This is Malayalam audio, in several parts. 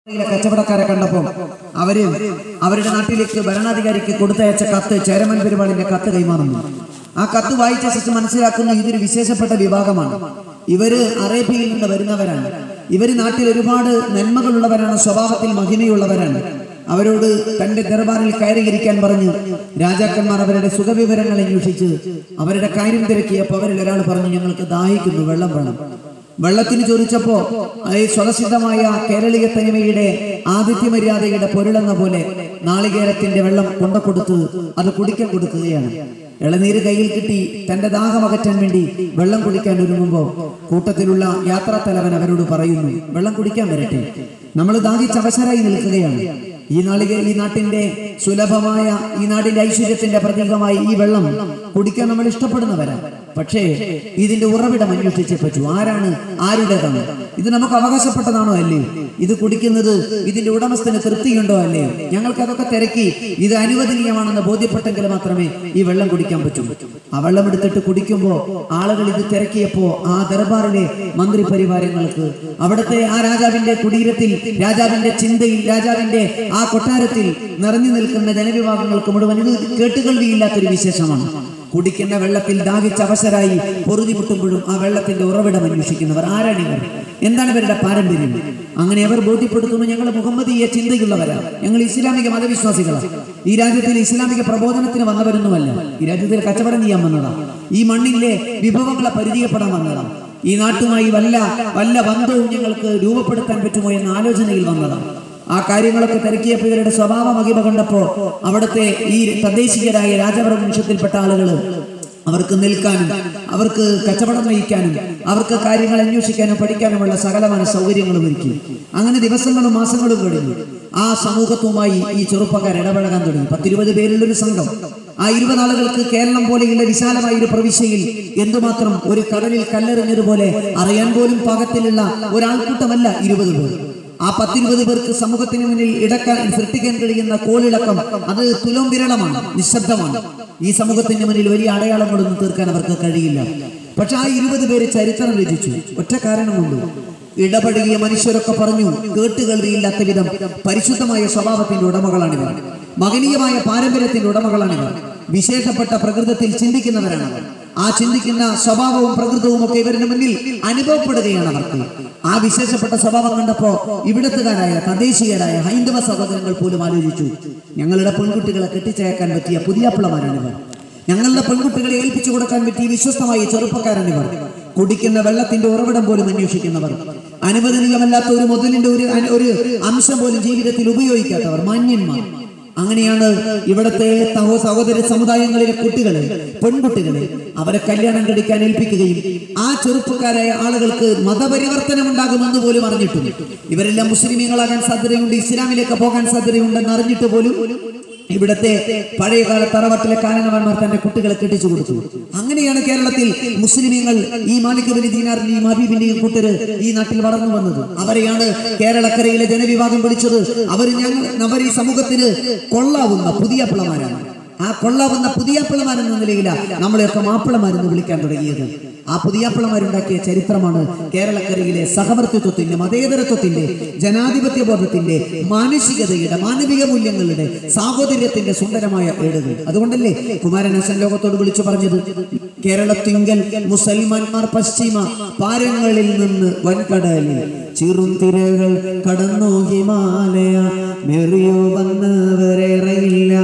യിലെ കച്ചവടക്കാരെ കണ്ടപ്പോൾ അവര് അവരുടെ നാട്ടിലേക്ക് ഭരണാധികാരിക്ക് കൊടുത്തയച്ച കത്ത് ചേരമൻ പെരുമാളിന്റെ കത്ത് കൈമാറുന്നു ആ കത്ത് വായിച്ച ശേഷം മനസ്സിലാക്കുന്നു ഇതൊരു വിശേഷപ്പെട്ട വിഭാഗമാണ് ഇവര് അറേബ്യയിൽ നിന്ന് വരുന്നവരാണ് ഇവര് നാട്ടിൽ ഒരുപാട് നന്മകളുള്ളവരാണ് സ്വഭാവത്തിൽ മഹിമയുള്ളവരാണ് അവരോട് തന്റെ ദർബാറിൽ കയറിയിരിക്കാൻ പറഞ്ഞ് രാജാക്കന്മാർ അവരുടെ സുഖവിവരങ്ങൾ അന്വേഷിച്ച് അവരുടെ കാര്യം തിരക്കിയപ്പോൾ അവരിൽ ഒരാൾ പറഞ്ഞു ഞങ്ങൾക്ക് ദാഹിക്കുന്നു വെള്ളം വേണം വെള്ളത്തിന് ചോദിച്ചപ്പോ ഈ സ്വതസിദ്ധമായ കേരളീയ തനിമയുടെ ആതിഥ്യ മര്യാദയുടെ പൊരുളെന്ന പോലെ നാളികേരത്തിന്റെ വെള്ളം കൊണ്ടക്കൊടുത്ത് അത് കുടിക്കാൻ കൊടുക്കുകയാണ് ഇളനീര് കയ്യിൽ കിട്ടി തന്റെ ദാഹം അകറ്റാൻ വേണ്ടി വെള്ളം കുടിക്കാൻ ഒരുങ്ങുമ്പോൾ കൂട്ടത്തിലുള്ള യാത്രാ തലവൻ അവരോട് പറയുന്നു വെള്ളം കുടിക്കാൻ വരട്ടെ നമ്മൾ ദാഹിച്ച് അവസരായി നിൽക്കുകയാണ് ഈ നാളിക ഈ നാട്ടിന്റെ സുലഭമായ ഈ നാടിന്റെ ഐശ്വര്യത്തിന്റെ പ്രതീകമായി ഈ വെള്ളം കുടിക്കാൻ നമ്മൾ ഇഷ്ടപ്പെടുന്നവരാണ് പക്ഷേ ഇതിന്റെ ഉറവിടം അന്വേഷിച്ചേ പറ്റൂ ആരാണ് ആരുടേതാണ് ഇത് നമുക്ക് അവകാശപ്പെട്ടതാണോ അല്ലേ ഇത് കുടിക്കുന്നത് ഇതിന്റെ ഉടമസ്ഥന് തൃപ്തിയുണ്ടോ അല്ലേ ഞങ്ങൾക്ക് അതൊക്കെ തിരക്കി ഇത് അനുവദനീയമാണെന്ന് ബോധ്യപ്പെട്ടെങ്കിൽ മാത്രമേ ഈ വെള്ളം കുടിക്കാൻ പറ്റൂ ആ വെള്ളം എടുത്തിട്ട് കുടിക്കുമ്പോൾ ആളുകൾ ഇത് തിരക്കിയപ്പോ ആ ദർബാറിലെ മന്ത്രി പരിവാരങ്ങൾക്ക് അവിടുത്തെ ആ രാജാവിന്റെ കുടീരത്തിൽ രാജാവിന്റെ ചിന്തയിൽ രാജാവിന്റെ ആ കൊട്ടാരത്തിൽ നിറഞ്ഞു നിൽക്കുന്ന ജനവിഭാഗങ്ങൾക്ക് മുഴുവൻ ഇത് കേട്ടുകേൾവിയില്ലാത്തൊരു വിശേഷമാണ് കുടിക്കുന്ന വെള്ളത്തിൽ ദാഹിച്ച അവസരായി പൊറുതി മുട്ടുമ്പോഴും ആ വെള്ളത്തിന്റെ ഉറവിടം അന്വേഷിക്കുന്നവർ ആരാണിവർ എന്താണ് ഇവരുടെ പാരമ്പര്യം അങ്ങനെ അവർ ബോധ്യപ്പെടുത്തുന്നു ഞങ്ങൾ മുഹമ്മദീയ ചിന്തയുള്ളവരാണ് ഞങ്ങൾ ഇസ്ലാമിക മതവിശ്വാസികളാണ് ഈ രാജ്യത്തിൽ ഇസ്ലാമിക പ്രബോധനത്തിന് വന്നവരൊന്നുമല്ല ഈ രാജ്യത്തിൽ കച്ചവടം ചെയ്യാൻ വന്നതാണ് ഈ മണ്ണിലെ വിഭവങ്ങളെ പരിചയപ്പെടാൻ വന്നതാണ് ഈ നാട്ടുമായി വല്ല വല്ല ബന്ധവും ഞങ്ങൾക്ക് രൂപപ്പെടുത്താൻ പറ്റുമോ എന്ന ആലോചനയിൽ വന്നതാണ് ആ കാര്യങ്ങളൊക്കെ തിരക്കിയപ്പോൾ ഇവരുടെ സ്വഭാവ മഹിമ കണ്ടപ്പോ അവിടുത്തെ ഈ തദ്ദേശീയരായ രാജവംശത്തിൽപ്പെട്ട ആളുകൾ അവർക്ക് നിൽക്കാനും അവർക്ക് കച്ചവടം നയിക്കാനും അവർക്ക് കാര്യങ്ങൾ അന്വേഷിക്കാനും പഠിക്കാനുമുള്ള സകലമായ സൗകര്യങ്ങളും ഒരുക്കി അങ്ങനെ ദിവസങ്ങളും മാസങ്ങളും കഴിഞ്ഞു ആ സമൂഹത്തുമായി ഈ ചെറുപ്പക്കാർ ഇടപഴകാൻ തുടങ്ങി പത്തിരുപത് പേരുള്ള ഒരു സംഘം ആ ഇരുപത് ആളുകൾക്ക് കേരളം പോലെയുള്ള വിശാലമായ ഒരു പ്രവിശ്യയിൽ എന്തുമാത്രം ഒരു കടലിൽ കല്ലെറിഞ്ഞതുപോലെ അറിയാൻ പോലും പാകത്തിലുള്ള ഒരാൾക്കൂട്ടമല്ല ഇരുപത് പേർ ആ പത്തിരുപത് പേർക്ക് സമൂഹത്തിന് മുന്നിൽ ഇടക്കാൻ സൃഷ്ടിക്കാൻ കഴിയുന്ന കോളിളക്കം അത് തുലോം വിരളമാണ് നിശബ്ദമാണ് ഈ സമൂഹത്തിന് മുന്നിൽ വലിയ അടയാളങ്ങളൊന്നും തീർക്കാൻ അവർക്ക് കഴിയില്ല പക്ഷെ ആ ഇരുപത് പേര് ചരിത്രം രചിച്ചു ഒറ്റ കാരണം കൊണ്ട് ഇടപഴകിയ മനുഷ്യരൊക്കെ പറഞ്ഞു കേട്ടുകേൾവിയില്ലാത്ത വിധം പരിശുദ്ധമായ സ്വഭാവത്തിന്റെ ഉടമകളാണിവർ മകനീയമായ പാരമ്പര്യത്തിന്റെ ഉടമകളാണിവർ വിശേഷപ്പെട്ട പ്രകൃതത്തിൽ ചിന്തിക്കുന്നവരാണ് അവർ. ആ ചിന്തിക്കുന്ന സ്വഭാവവും പ്രകൃതവും ഒക്കെ ഇവരുടെ മുന്നിൽ അനുഭവപ്പെടുകയാണ് അവർക്ക് ആ വിശേഷപ്പെട്ട സ്വഭാവം കണ്ടപ്പോ ഇവിടത്തുകാരായ തദ്ദേശീയരായ ഹൈന്ദവ സഹോദരങ്ങൾ പോലും ആലോചിച്ചു ഞങ്ങളുടെ പെൺകുട്ടികളെ കെട്ടിച്ചയക്കാൻ പറ്റിയ പുതിയാപ്പിളമാരാണിവർ ഞങ്ങളുടെ പെൺകുട്ടികളെ ഏൽപ്പിച്ചു കൊടുക്കാൻ പറ്റിയ വിശ്വസ്തമായ ചെറുപ്പക്കാരാണിവർ കുടിക്കുന്ന വെള്ളത്തിന്റെ ഉറവിടം പോലും അന്വേഷിക്കുന്നവർ അനുവദനീയമല്ലാത്ത ഒരു മുതലിന്റെ ഒരു ഒരു അംശം പോലും ജീവിതത്തിൽ ഉപയോഗിക്കാത്തവർ മാന്യന്മാർ അങ്ങനെയാണ് ഇവിടത്തെ സഹോ സഹോദര സമുദായങ്ങളിലെ കുട്ടികളെ പെൺകുട്ടികളെ അവരെ കല്യാണം കഴിക്കാൻ ഏൽപ്പിക്കുകയും ആ ചെറുപ്പക്കാരായ ആളുകൾക്ക് മതപരിവർത്തനം ഉണ്ടാകുമെന്ന് പോലും അറിഞ്ഞിട്ടുണ്ട് ഇവരെല്ലാം മുസ്ലിമീങ്ങളാകാൻ സാധ്യതയുണ്ട് ഇസ്ലാമിലേക്ക് പോകാൻ സാധ്യതയുണ്ടെന്ന് അറിഞ്ഞിട്ട് പോലും ഇവിടത്തെ പഴയകാല തറവട്ടിലെ കാരണവന്മാർ തന്റെ കുട്ടികളെ കെട്ടിച്ചു കൊടുത്തു അങ്ങനെയാണ് കേരളത്തിൽ മുസ്ലിമീങ്ങൾ ഈ മാലിക് ബലി ദീനാറിന്റെയും ഹബീബിന്റെയും കൂട്ടര് ഈ നാട്ടിൽ വളർന്നു വന്നത് അവരെയാണ് കേരളക്കരയിലെ ജനവിഭാഗം വിളിച്ചത് അവർ ഞങ്ങൾ അവർ ഈ സമൂഹത്തിന് കൊള്ളാവുന്ന പുതിയ പിള്ളമാരാണ് ആ കൊള്ളാവുന്ന പുതിയ പിള്ളമാരെന്ന നിലയിലാണ് നമ്മളെയൊക്കെ മാപ്പിളമാരെന്ന് വിളിക്കാൻ തുടങ്ങിയത് ആ പുതിയാപ്പിളമാരുണ്ടാക്കിയ ചരിത്രമാണ് കേരളക്കരയിലെ സഹവർത്തിത്വത്തിന്റെ മതേതരത്വത്തിന്റെ ജനാധിപത്യ ബോധത്തിന്റെ മാനുഷികതയുടെ മാനവിക മൂല്യങ്ങളുടെ സാഹോദര്യത്തിന്റെ സുന്ദരമായ ഏടുകൾ അതുകൊണ്ടല്ലേ കുമാരനാശൻ ലോകത്തോട് വിളിച്ചു പറഞ്ഞത് കേരളത്തിങ്കൽ മുസൽമാന്മാർ പശ്ചിമ പാരങ്ങളിൽ നിന്ന് വൻകടലിൽ ചിറും തിരകൾ കടന്നു ഹിമാലയ മെറിയോ വന്നവരേറെയില്ല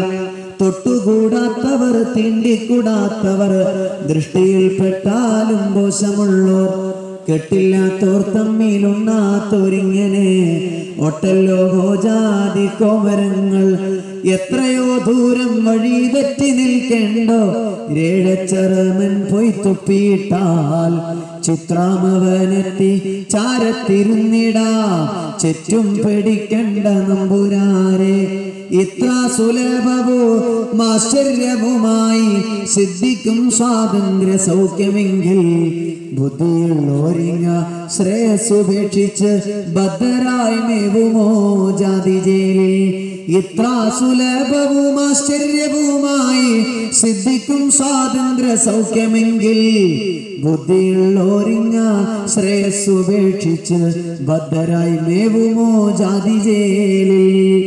തൊട്ടുകൂടാത്തവർ തിണ്ടിക്കൂടാത്തവർ ദൃഷ്ടിയിൽപ്പെട്ടാലും ദോഷമുള്ളോർ കെട്ടില്ലാത്തോർ തമ്മിലുണ്ണാത്തോരിങ്ങനെ ഒട്ടല്ലോ ജാതി കോമരങ്ങൾ എത്രയോ ദൂരം വഴി തെറ്റി നിൽക്കേണ്ടോ രേഴച്ചറമൻ പോയി തുപ്പിയിട്ടാൽ ചിത്രാമവനെത്തി ചാരത്തിരുന്നിടാ ചുറ്റും പേടിക്കണ്ട നമ്പുരാരെ ഇത്ര സുലഭവും ആശ്ചര്യവുമായി സിദ്ധിക്കും സ്വാതന്ത്ര്യ സൗഖ്യമെങ്കിൽ ബുദ്ധിയുള്ളോരിങ്ങ ശ്രേയസുപേക്ഷിച്ച് ബദ്ധരായി മേവുമോ ജാതി ജയിലിൽ ഇത്ര സുലഭവും ആശ്ചര്യവുമായി സിദ്ധിക്കും സ്വാതന്ത്ര്യ സൗഖ്യമെങ്കിൽ ബുദ്ധിയുള്ളോരിങ്ങ ശ്രേയസ്സുപേക്ഷിച്ച് ബദ്ധരായി മേവുമോ ജാതി ജയിലിൽ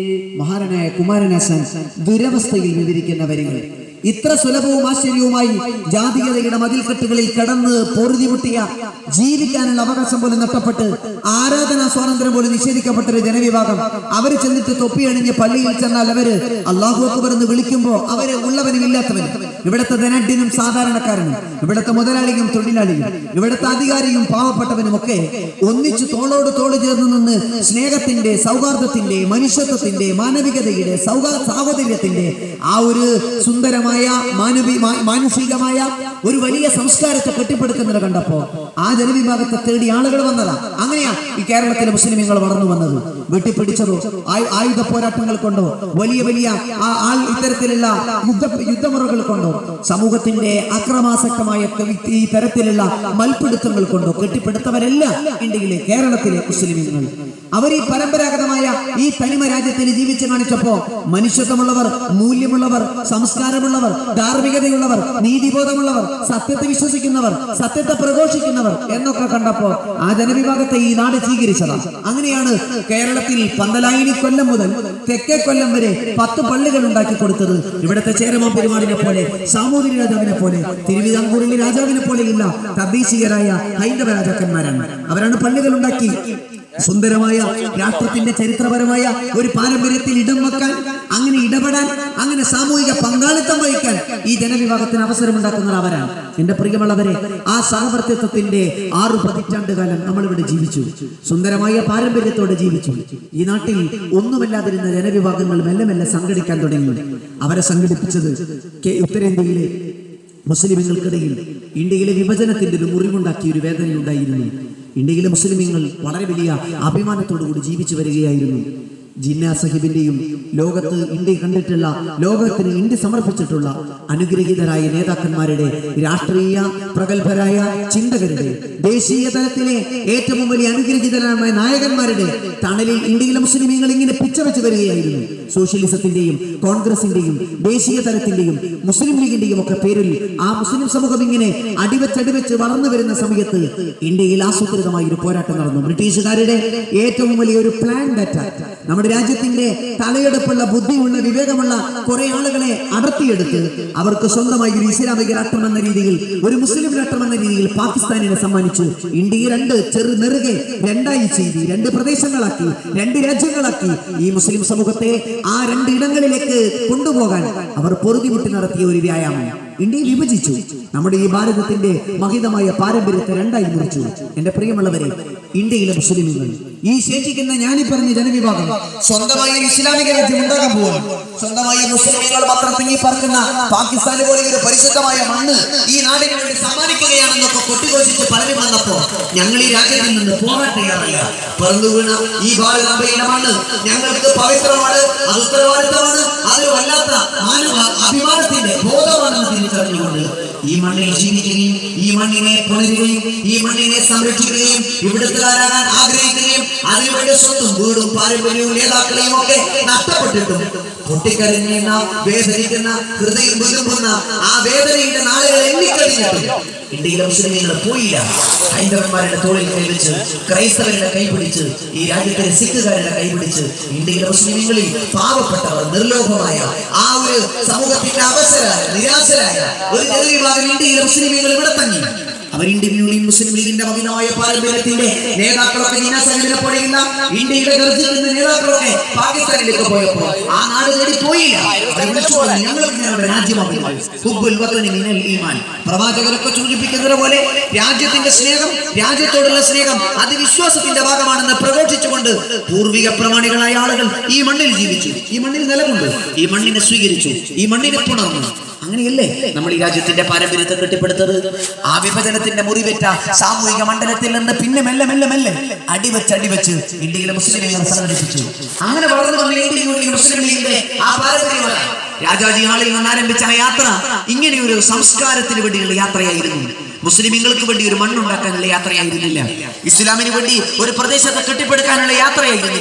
മഹാനായ കുമാരനാശൻ ദുരവസ്ഥയിൽ വിവരിക്കുന്ന വരികൾ ഇത്ര സുലഭവും ആശ്ചര്യവുമായി ജാതീയതയുടെ മതിൽക്കെട്ടുകളിൽ കടന്ന് പൊറുതിമുട്ടിയ ജീവിക്കാനുള്ള അവകാശം പോലും നഷ്ടപ്പെട്ട് ആരാധനാ സ്വാതന്ത്ര്യം പോലും നിഷേധിക്കപ്പെട്ട ഒരു ജനവിഭാഗം അവര് ചെന്നിട്ട് തൊപ്പിയണിഞ്ഞ് പള്ളിയിൽ ചെന്നാൽ അവര് അള്ളാഹു അക്ബർ എന്ന് വിളിക്കുമ്പോ അവര് ഉള്ളവനും ഇല്ലാത്തവനും ഇവിടുത്തെ ധനഢ്യനും സാധാരണക്കാരനും ഇവിടുത്തെ മുതലാളിയും തൊഴിലാളിയും ഇവിടുത്തെ അധികാരിയും പാവപ്പെട്ടവനും ഒക്കെ ഒന്നിച്ചു തോളോട് തോള് ചേർന്ന് നിന്ന് സ്നേഹത്തിന്റെ സൗഹാർദ്ദത്തിന്റെ മനുഷ്യത്വത്തിന്റെ മാനവികതയുടെ സൗഹാ സാഹോദര്യത്തിന്റെ ആ ഒരു സുന്ദരമായ മാനവി മാ- മാനുഷികമായ ഒരു വലിയ സംസ്കാരത്തെ കെട്ടിപ്പടുക്കുന്നത് കണ്ടപ്പോ ആ ജനവിഭാഗത്തെ തേടി ആളുകൾ വന്നതാ അങ്ങനെയാ ഈ കേരളത്തിലെ മുസ്ലിമീങ്ങൾ വളർന്നു വന്നത് വെട്ടിപ്പിടിച്ചതോ ആയു- ആയുധ പോരാട്ടങ്ങൾ കൊണ്ടോ വലിയ വലിയ ആ- ആ ഇത്തരത്തിലുള്ള യുദ്ധ യുദ്ധമുറകൾ കൊണ്ടോ സമൂഹത്തിന്റെ അക്രമാസക്തമായ ക- ഈ തരത്തിലുള്ള മൽപ്പിടുത്തങ്ങൾ കൊണ്ടോ കെട്ടിപ്പടുത്തവരല്ല ഇന്ത്യയിലെ കേരളത്തിലെ മുസ്ലിമീങ്ങൾ അവർ ഈ പരമ്പരാഗതമായ ഈ തനിമ രാജ്യത്തിൽ ജീവിച്ചു കാണിച്ചപ്പോ മനുഷ്യത്വമുള്ളവർ മൂല്യമുള്ളവർ സംസ്കാരമുള്ളവർ ധാർമ്മികതയുള്ളവർ നീതിബോധമുള്ളവർ സത്യത്തെ വിശ്വസിക്കുന്നവർ സത്യത്തെ പ്രഘോഷിക്കുന്നവർ എന്നൊക്കെ കണ്ടപ്പോ ആ ജനവിഭാഗത്തെ ഈ നാട് സ്വീകരിച്ചതാണ് അങ്ങനെയാണ് കേരളത്തിൽ പന്തലായിനി കൊല്ലം മുതൽ തെക്കേ കൊല്ലം വരെ പത്ത് പള്ളികൾ ഉണ്ടാക്കി കൊടുത്തത് ഇവിടുത്തെ ചേരമാ പെരുമാളിനെ പോലെ സാമൂതിരി രാജാവിനെ പോലെ തിരുവിതാംകൂറിലെ രാജാവിനെ പോലെയുള്ള തദ്ദേശീയരായ ഹൈന്ദവ രാജാക്കന്മാരാണ് അവരാണ് പള്ളികൾ ഉണ്ടാക്കി സുന്ദരമായ രാഷ്ട്രത്തിന്റെ ചരിത്രപരമായ ഒരു പാരമ്പര്യത്തിൽ ഇടം വെക്കാൻ അങ്ങനെ ഇടപെടാൻ അങ്ങനെ സാമൂഹിക പങ്കാളിത്തം വഹിക്കാൻ ഈ ജനവിഭാഗത്തിന് അവസരമുണ്ടാക്കുന്നത് അവരാണ് എന്റെ പ്രിയമുള്ളവരെ ആ സഹവർത്തിത്വത്തിന്റെ ആറു പതിറ്റാണ്ട് കാലം നമ്മളിവിടെ ജീവിച്ചു സുന്ദരമായ പാരമ്പര്യത്തോടെ ജീവിച്ചു ഈ നാട്ടിൽ ഒന്നുമില്ലാതിരുന്ന ജനവിഭാഗങ്ങൾ മെല്ലെ മെല്ലെ സംഘടിക്കാൻ തുടങ്ങി അവരെ സംഘടിപ്പിച്ചത് കെ- ഉത്തരേന്ത്യയിലെ മുസ്ലിമുകൾക്കിടയിൽ ഇന്ത്യയിലെ വിഭജനത്തിന്റെ ഒരു മുറിവുണ്ടാക്കിയ ഒരു വേദനയുണ്ടായിരുന്നു ഇന്ത്യയിലെ മുസ്ലിമീങ്ങൾ വളരെ വലിയ അഭിമാനത്തോടു കൂടി ജീവിച്ചു വരികയായിരുന്നു ജിന്ന സഹിബിന്റെയും ലോകത്ത് ഇന്ത്യ കണ്ടിട്ടുള്ള ലോകത്തിന് ഇന്ത്യ സമർപ്പിച്ചിട്ടുള്ള അനുഗ്രഹീതരായ നേതാക്കന്മാരുടെ രാഷ്ട്രീയ പ്രഗത്ഭരായ ചിന്തകരുടെ ദേശീയ തലത്തിലെ ഏറ്റവും വലിയ അനുഗ്രഹീതരായ നായകന്മാരുടെ തണലിൽ ഇന്ത്യയിലെ മുസ്ലിമീങ്ങൾ ഇങ്ങനെ പിച്ചവെച്ച് വരികയായിരുന്നു സോഷ്യലിസത്തിന്റെയും കോൺഗ്രസിന്റെയും ദേശീയ തലത്തിന്റെയും മുസ്ലിം ലീഗിന്റെയും ഒക്കെ പേരിൽ ആ മുസ്ലിം സമൂഹം ഇങ്ങനെ അടിവച്ചടിവെച്ച് വളർന്നു വരുന്ന സമയത്ത് ഇന്ത്യയിൽ ആസൂത്രിതമായ ഒരു പോരാട്ടം നടന്നു ബ്രിട്ടീഷുകാരുടെ ഏറ്റവും വലിയ ഒരു പ്ലാൻ അറ്റാക്ക് നമ്മുടെ രാജ്യത്തിന്റെ തലയെടുപ്പുള്ള ബുദ്ധിയുള്ള വിവേകമുള്ള കുറെ ആളുകളെ അടർത്തിയെടുത്ത് അവർക്ക് സ്വന്തമായി ഒരു ഇസ്ലാമിക രാഷ്ട്രം എന്ന രീതിയിൽ ഒരു മുസ്ലിം രാഷ്ട്രം എന്ന രീതിയിൽ പാകിസ്ഥാനിനെ സമ്മാനിച്ചു ഇന്ത്യയെ രണ്ട് ചെറു നെറുകെ രണ്ടായി ചെയ്തു രണ്ട് പ്രദേശങ്ങളാക്കി രണ്ട് രാജ്യങ്ങളാക്കി ഈ മുസ്ലിം സമൂഹത്തെ ആ രണ്ട് ഇടങ്ങളിലേക്ക് കൊണ്ടുപോകാൻ അവർ പൊറുതിമുട്ടി നടത്തിയ ഒരു വ്യായാമം ഇന്ത്യയെ വിഭജിച്ചു നമ്മുടെ ഈ ഭാരതത്തിന്റെ മഹിതമായ പാരമ്പര്യത്തെ രണ്ടായി മുറിച്ചു എന്റെ പ്രിയമുള്ളവരെ ഇന്ത്യയിലെ മുസ്ലിമുകൾ ഈ ശേഷിക്കുന്ന ഞാനീ പറഞ്ഞ ജനവിഭാഗം സ്വന്തമായ ഒരു ഇസ്ലാമിക രാജ്യം ഉണ്ടാകാൻ പോവാണ് സ്വന്തമായ മുസ്ലിമുകൾ മാത്രം തിങ്ങി പറക്കുന്ന പാകിസ്ഥാന് പോലെ ഒരു പരിശുദ്ധമായ മണ്ണ് ഈ നാടിന് വേണ്ടി സമ്മാനിക്കുകയാണെന്നൊക്കെ കൊട്ടിഘോഷിച്ച് പലരും വന്നപ്പോ ഞങ്ങൾ ഈ രാജ്യത്തിൽ നിന്ന് പോകാൻ തയ്യാറല്ല പിറന്നു വീണ ഈ ഭാരതാംബയുടെ മണ്ണ് ഞങ്ങൾക്ക് പവിത്രമാണ് അത് ഉത്തരവാദിത്തമാണ് അത് വല്ലാത്ത മാനവ അഭിമാനത്തിന്റെ ബോധമാണെന്ന് തിരിച്ചറിഞ്ഞുകൊണ്ട് ഈ മണ്ണിൽ ജീവിക്കുകയും ഈ മണ്ണിനെ പുണരുകയും ഈ മണ്ണിനെ സംരക്ഷിക്കുകയും ഇവിടുത്തുകാരാകാൻ ആഗ്രഹിക്കുകയും അതിനുവേണ്ടി സ്വത്തും വീടും പാരമ്പര്യവും നേതാക്കളെയും ഒക്കെ നഷ്ടപ്പെട്ടിട്ടും പൊട്ടിക്കരഞ്ഞുന്ന വേദനിക്കുന്ന ഹൃദയം വിതുമ്പുന്ന ആ വേദനയുടെ നാളുകൾ എണ്ണിക്കഴിഞ്ഞിട്ടും ഇന്ത്യയിലെ മുസ്ലിങ്ങൾ പോയില്ല ഹൈന്ദവന്മാരുടെ തോളിൽ കൈവച്ച് ക്രൈസ്തവരുടെ കൈപിടിച്ച് ഈ രാജ്യത്തിലെ സിഖുകാരുടെ കൈപിടിച്ച് ഇന്ത്യയിലെ മുസ്ലിങ്ങളിൽ പാവപ്പെട്ടവർ നിർലോഭമായ ആ ഒരു സമൂഹത്തിന്റെ അവസരായ നിരാശരായ ഒരു ചെറിയ ഇന്ത്യയിലെ മുസ്ലിമുകൾ ഇവിടെ തങ്ങി അവർ ഇന്ത്യൻ യൂണിയൻ മുസ്ലിം ലീഗിന്റെ മകിതമായ പാരമ്പര്യത്തിന്റെ നേതാക്കളൊക്കെ ജീന സാഹിബിനെ പോലെയുള്ള ഇന്ത്യയുടെ ഗർജിക്കുന്ന നേതാക്കളൊക്കെ പാകിസ്ഥാനിലേക്ക് പോയപ്പോൾ ആ നാട് തേടി പോയില്ല അവർ വിളിച്ചു പറഞ്ഞു, ഞങ്ങൾക്ക് ഞങ്ങളുടെ രാജ്യമാകുന്നു ഹുബ്ബുൽ വതനി മിനൽ ഈമാൻ പ്രവാചകരൊക്കെ സൂചിപ്പിക്കുന്നത് പോലെ രാജ്യത്തിന്റെ സ്നേഹം രാജ്യത്തോടുള്ള സ്നേഹം അത് വിശ്വാസത്തിന്റെ ഭാഗമാണെന്ന് പ്രഘോഷിച്ചുകൊണ്ട് പൂർവിക പ്രമാണികളായ ആളുകൾ ഈ മണ്ണിൽ ജീവിച്ചു ഈ മണ്ണിൽ നിലകൊണ്ടു ഈ മണ്ണിനെ സ്വീകരിച്ചു ഈ മണ്ണിനെ പുണർന്നു അങ്ങനെയല്ലേ നമ്മൾ ഈ രാജ്യത്തിന്റെ പാരമ്പര്യത്തെ കെട്ടിപ്പടുത്തത് ആ വിഭജനത്തിന്റെ മുറിവേറ്റ സാമൂഹിക മണ്ഡലത്തിൽ നിന്ന് പിന്നെ മെല്ലെ മെല്ലെ മെല്ലെ അടിവെച്ച് അടിവെച്ച് ഇന്ത്യയിലെ മുസ്ലിമുകളെ സംഘടിപ്പിച്ചു അങ്ങനെ വളർന്നു വന്ന ഇന്ത്യൻ യൂണിയൻ മുസ്ലിം ലീഗിന്റെ ആ പാരമ്പര്യമാണ് രാജാജി ഹാളിൽ നിന്ന് ആരംഭിച്ച ആ യാത്ര ഇങ്ങനെ ഒരു സംസ്കാരത്തിന് വേണ്ടിയുള്ള യാത്രയായിരുന്നു മുസ്ലിമുകൾക്ക് വേണ്ടി ഒരു മണ്ണുണ്ടാക്കാനുള്ള യാത്രയായിരുന്നില്ല ഇസ്ലാമിന് വേണ്ടി ഒരു പ്രദേശത്തെ കെട്ടിപ്പടുക്കാനുള്ള യാത്രയായിരുന്നില്ല